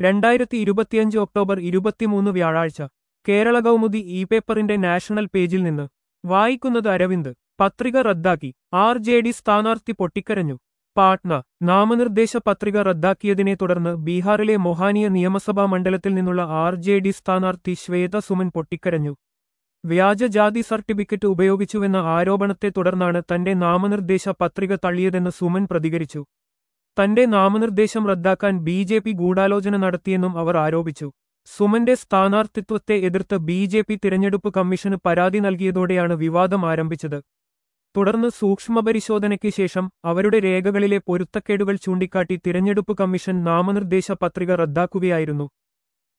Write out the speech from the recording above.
രണ്ടായിരത്തി ഇരുപത്തിയഞ്ച് ഒക്ടോബർ ഇരുപത്തിമൂന്ന് വ്യാഴാഴ്ച കേരള കൗമുദി ഇ പേപ്പറിന്റെ നാഷണൽ പേജിൽ നിന്ന് വായിക്കുന്നത് അരവിന്ദ് പത്രിക റദ്ദാക്കി ആർ ജെ ഡി സ്ഥാനാർത്ഥി പൊട്ടിക്കരഞ്ഞു പാട്ന നാമനിർദ്ദേശ പത്രിക റദ്ദാക്കിയതിനെ തുടർന്ന് ബീഹാറിലെ മൊഹാനിയ നിയമസഭാ മണ്ഡലത്തിൽ നിന്നുള്ള ആർ ജെ ഡി സ്ഥാനാർത്ഥി ശ്വേത സുമൻ പൊട്ടിക്കരഞ്ഞു വ്യാജ ജാതി സർട്ടിഫിക്കറ്റ് ഉപയോഗിച്ചുവെന്ന ആരോപണത്തെ തുടർന്നാണ് തന്റെ നാമനിർദ്ദേശ പത്രിക തള്ളിയതെന്ന് സുമൻ പ്രതികരിച്ചു തന്റെ നാമനിർദ്ദേശം റദ്ദാക്കാൻ ബി ജെ പി ഗൂഢാലോചന നടത്തിയെന്നും അവർ ആരോപിച്ചു സുമന്റെ സ്ഥാനാർത്ഥിത്വത്തെ എതിർത്ത് ബി ജെ പി തിരഞ്ഞെടുപ്പ് കമ്മീഷന് പരാതി നൽകിയതോടെയാണ് വിവാദം ആരംഭിച്ചത് തുടർന്ന് സൂക്ഷ്മപരിശോധനയ്ക്ക് ശേഷം അവരുടെ രേഖകളിലെ പൊരുത്തക്കേടുകൾ ചൂണ്ടിക്കാട്ടി തിരഞ്ഞെടുപ്പ് കമ്മീഷൻ നാമനിർദ്ദേശ പത്രിക റദ്ദാക്കുകയായിരുന്നു